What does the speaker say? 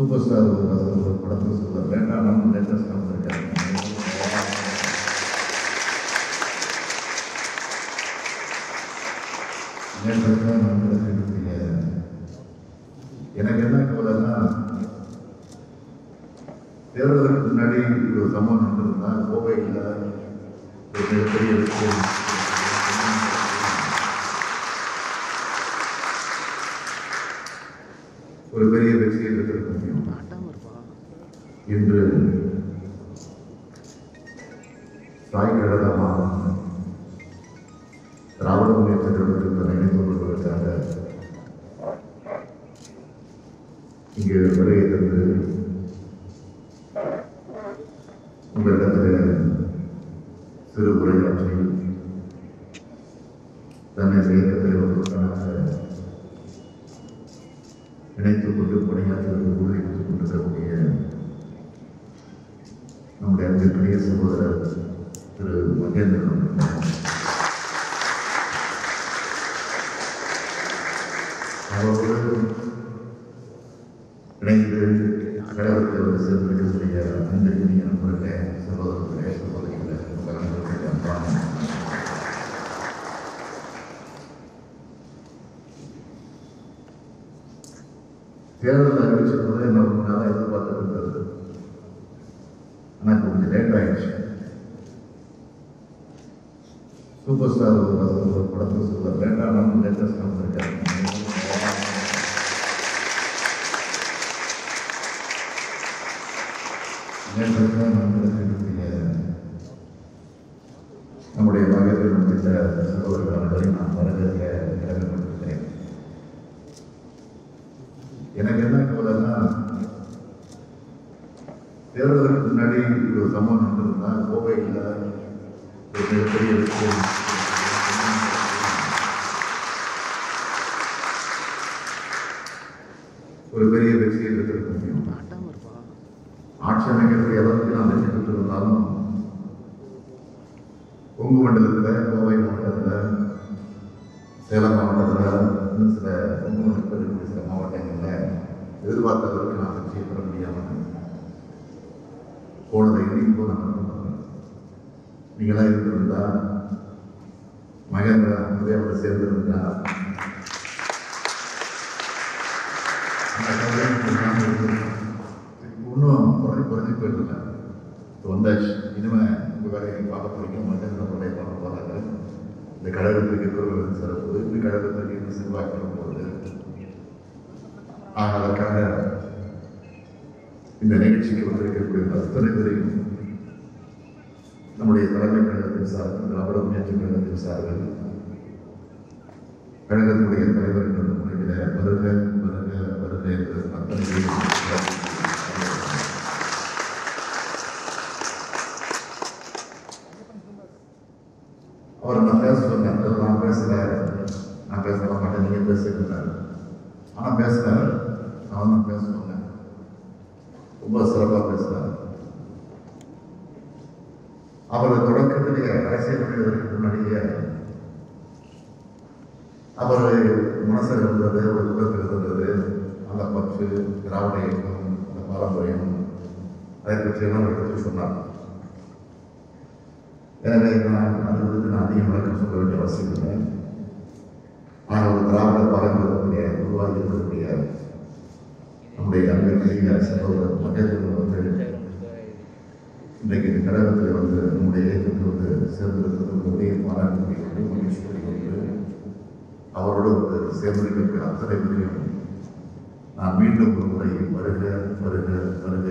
Super star ஒரு ஒரு ஒரு படத்தில் சொல்லுவார் வேண்டாம் நம்ம லேட்டஸ்ட் வந்திருக்காங்க நேற்றத்தில் நான் இருக்கக்கூடிய எனக்கு என்ன கவலைன்னா தேர்தலுக்கு முன்னாடி ஒரு சம்பவம் நடந்திருந்தா கோவையில் ஒரு மிகப்பெரிய வெற்றி ஒரு பெரிய வெற்றியை பெற்றிருக்க முடியும் இன்று தாய் கடலமாக திராவிட முன்னேற்ற கழகத்தில் இணைத்துக் கொள்வதற்காக இங்கு வருகை தந்து உங்களிடத்தில் சிறு உரையாற்றி தன்னை இயக்கத்தில் வருவதற்காக இணைத்துக் கொண்டு பணியாற்றுவதற்கு உறுதியளித்துக் கொண்டிருக்கக்கூடிய நம்முடைய அன்பிற்குரிய சகோதரர் திரு மகேந்திரன் அவர்கள். அவரோடு இணைந்து கடவுளத்தில் ஒரு சேர்ந்திருக்கக்கூடிய அன்பிற்குரிய நண்பர்களே சகோதரர்களே சகோதரிகளே உங்கள் அன்பர்களுடைய அன்பான தேர்தல் அறிவிச்சிருந்தது என்ன ரொம்ப நாளாக எதிர்பார்த்து இருந்தது ஆனால் கொஞ்சம் லேட் ஆயிடுச்சு சூப்பர் ஸ்டார் ஒரு ஒரு ஒரு படத்தில் சொல்லுவார் லேட்டாக நம்ம லேட்டஸ்ட் வந்திருக்காங்க நேற்றத்தில் நான் இருக்கக்கூடிய நம்முடைய மகத்தில் முடித்த சகோதரர்கள் அனைவரையும் நான் வரவேற்க கடமைப்பட்டிருக்கிறேன் எனக்கு என்ன கவலைன்னா தேர்தலுக்கு முன்னாடி ஒரு சம்பவம் நடந்திருந்தா கோவையில் ஒரு மிகப்பெரிய வெற்றி ஒரு பெரிய வெற்றியை பெற்றிருக்க முடியும் ஆட்சி அமைக்கிறதுக்கு எதற்கு நான் வெற்றி பெற்றிருந்தாலும் கொங்கு மண்டலத்தில் கோவை மாவட்டத்தில் சேலம் மாவட்டத்தில் இன்னும் சில கொங்கு மண்டலத்தில் இருக்கக்கூடிய சில மாவட்டங்களில் எதிர்பார்த்த அளவுக்கு நான் வெற்றியை பெற முடியாமல் போனதை இப்போ நான் நம்புகிறேன். நீங்களாம் இருந்திருந்தா மகேந்திர உதயோட சேர்ந்திருந்தா அந்த கவலை எனக்கு இல்லாம இருந்திருக்கும். இன்னும் குறைஞ்சி குறைஞ்சி போயிட்டு வந்தாச்சு இனிமே உங்க வேலையை பார்க்க போறீங்க மகேந்திர வேலையை பார்க்க போறாங்க இந்த கழகத்துக்கு இருக்கிற சிறப்பு இந்த கழகத்துக்கு இந்த செல்வாக்கு போகுது ஆக அதற்காக இந்த நிகழ்ச்சிக்கு வந்திருக்கக்கூடிய அத்தனை பேரையும் நம்முடைய தலைமை கழகத்தின் சார்பில் திராவிட முன்னேற்ற கழகத்தின் சார்பில் கழகத்தினுடைய தலைவர் என்ற முறையில் வருக வருக வருக என்று அத்தனை பேரையும் அவர் நான் பேச சொன்னேன் அவர் நான் பேசல நான் பேச மாட்டேன் நீங்க பேசுகிறார் ஆனா பேசுறாரு அவன் தான் பேச சொன்னேன் ரொம்ப சிறப்பாக பேசுறார் அவர் தொடக்கத்திலேயே அரசியல் நுழைவதற்கு முன்னாடியே அவர் மனசில் இருந்தது ஒரு உள்ளத்தில் இருந்தது அந்த பற்று திராவிட இயக்கம் அந்த பாரம்பரியம் அதை பற்றியெல்லாம் எடுத்து சொன்னார் எனவே நான் அது குறித்து நான் அதிகம் விளக்கம் சொல்ல வேண்டிய அவசியம் இல்லை ஆனால் ஒரு திராவிட பாரம்பரியத்திலே உருவாகி இருக்கக்கூடிய நம்முடைய அன்பிற்குரிய சகோதரர் மகேந்திரன் வந்து இன்றைக்கு இந்த கழகத்தில் வந்து நம்முடைய இயக்கத்தில் வந்து சேர்ந்திருக்கிறது உடைய பாராட்டு கொண்டு மகிழ்ச்சி கொண்டு அவரோடு வந்து சேர்ந்திருக்கிற அத்தனை பேரையும் நான் மீண்டும் ஒரு முறை வருக வருக வருக